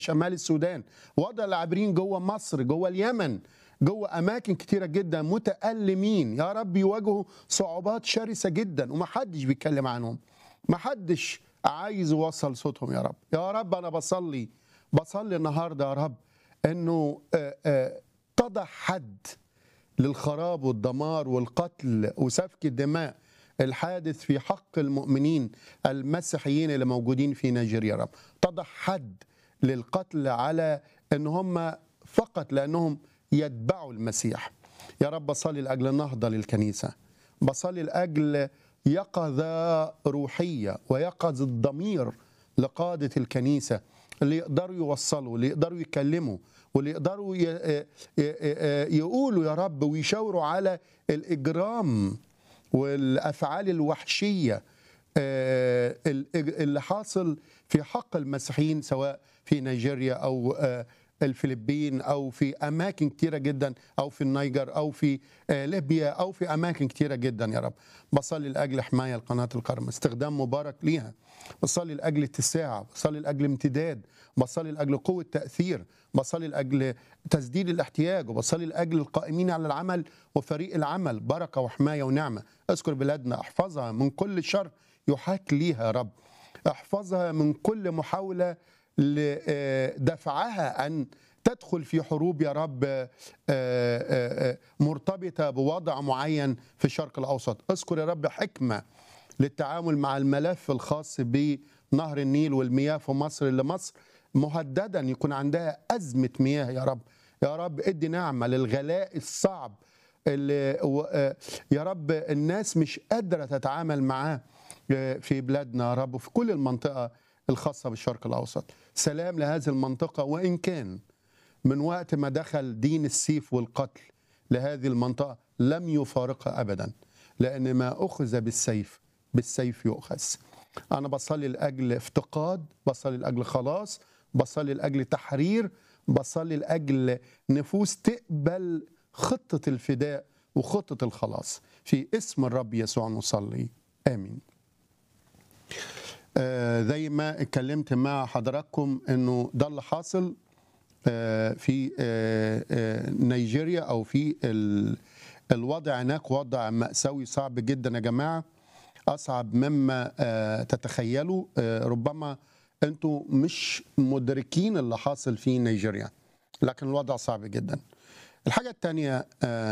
شمال السودان وضع العابرين جوه مصر جوه اليمن جوه اماكن كتيره جدا متالمين يا رب يواجهوا صعوبات شرسه جدا ومحدش بيتكلم عنهم محدش عايز يوصل صوتهم يا رب يا رب انا بصلي بصلي النهارده يا رب انه آه، آه، تضع حد للخراب والدمار والقتل وسفك الدماء الحادث في حق المؤمنين المسيحيين اللي موجودين في نيجيريا يا رب تضع حد للقتل على ان هم فقط لانهم يتبعوا المسيح يا رب بصلي لاجل النهضه للكنيسه بصلي لاجل يقظه روحيه ويقظه ضمير لقاده الكنيسه اللي يقدروا يوصلوا اللي يقدروا يكلموا واللي يقدروا ي- ي- ي- يقولوا يا رب ويشاوروا على الاجرام والافعال الوحشيه آه، ال- اللي حاصل في حق المسيحيين سواء في نيجيريا او آه، الفلبين او في اماكن كتيره جدا او في النيجر او في آه، ليبيا او في اماكن كتيره جدا يا رب بصلي لاجل حمايه لقناه الكرم استخدام مبارك ليها بصلي لاجل اتساع بصلي لاجل امتداد بصلي لاجل قوه تاثير بصلي لاجل تسديد الاحتياج وبصلي لاجل القائمين على العمل وفريق العمل بركه وحمايه ونعمه اذكر بلادنا احفظها من كل شر يحاك ليها يا رب احفظها من كل محاوله لدفعها ان تدخل في حروب يا رب آه، آه، آه، مرتبطه بوضع معين في الشرق الاوسط اذكر يا رب حكمه للتعامل مع الملف الخاص بنهر النيل والمياه في مصر اللي مصر مهددا يكون عندها ازمه مياه يا رب يا رب ادي نعمه للغلاء الصعب اللي و- آه، يا رب الناس مش قادره تتعامل معاه آه، في بلادنا يا رب وفي كل المنطقه الخاصه بالشرق الاوسط سلام لهذه المنطقه وان كان من وقت ما دخل دين السيف والقتل لهذه المنطقه لم يفارقها ابدا لان ما اخذ بالسيف بالسيف يؤخذ انا بصلي لاجل افتقاد بصلي لاجل خلاص بصلي لاجل تحرير بصلي لاجل نفوس تقبل خطه الفداء وخطه الخلاص في اسم الرب يسوع نصلي امين آه، زي ما اتكلمت مع حضراتكم انه ده اللي حاصل آه، في آه، آه، نيجيريا او في ال- الوضع هناك وضع مأساوي صعب جدا يا جماعه اصعب مما آه، تتخيلوا آه، ربما انتوا مش مدركين اللي حاصل في نيجيريا لكن الوضع صعب جدا الحاجه الثانيه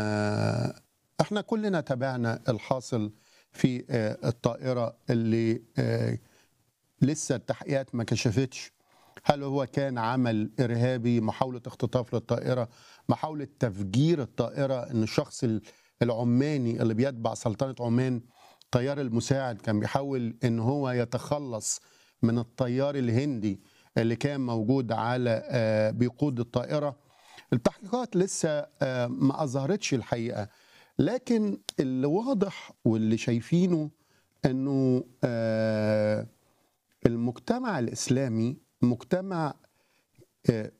احنا كلنا تابعنا الحاصل في آه، الطائره اللي آه، لسه التحقيقات ما كشفتش هل هو كان عمل ارهابي محاوله اختطاف للطائره محاوله تفجير الطائره ان الشخص ال- العماني اللي بيتبع سلطنه عمان الطيار المساعد كان بيحاول ان هو يتخلص من الطيار الهندي اللي كان موجود على آه، بيقود الطائره التحقيقات لسه آه، ما اظهرتش الحقيقه لكن اللي واضح واللي شايفينه انه آه، المجتمع الاسلامي مجتمع آه،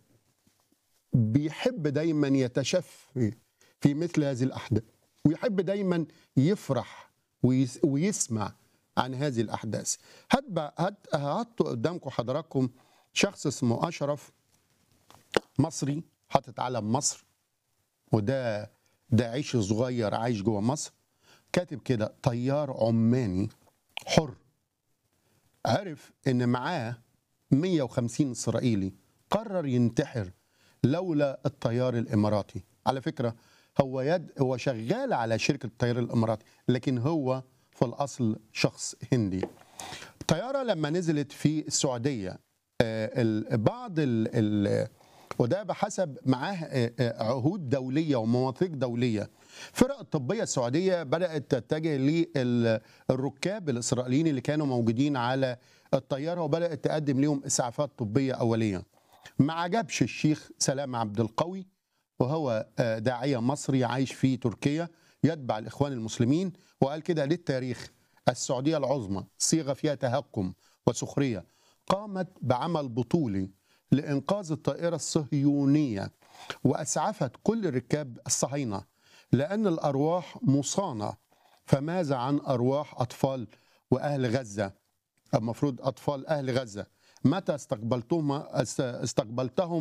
بيحب دايما يتشفي في مثل هذه الاحداث ويحب دايما يفرح ويس- ويسمع عن هذه الاحداث هات بقى- هات هحط قدامكم حضراتكم شخص اسمه اشرف مصري حاطط علم مصر وده ده عيش صغير عايش جوه مصر كاتب كده طيار عماني حر عرف ان معاه 150 اسرائيلي قرر ينتحر لولا الطيار الاماراتي على فكره هو يد هو شغال على شركه الطيار الاماراتي لكن هو في الاصل شخص هندي الطياره لما نزلت في السعوديه آه، ال- بعض ال ال وده بحسب معاه آه، آه، عهود دوليه ومواثيق دوليه فرق الطبيه السعوديه بدات تتجه للركاب الاسرائيليين اللي كانوا موجودين على الطياره وبدات تقدم لهم اسعافات طبيه اوليه ما عجبش الشيخ سلام عبد القوي وهو آه، داعيه مصري عايش في تركيا يتبع الاخوان المسلمين وقال كده للتاريخ السعوديه العظمى صيغه فيها تهكم وسخريه قامت بعمل بطولي لانقاذ الطائره الصهيونيه واسعفت كل الركاب الصهاينه لان الارواح مصانه فماذا عن ارواح اطفال واهل غزه المفروض اطفال اهل غزه متى استقبلتهم استقبلتهم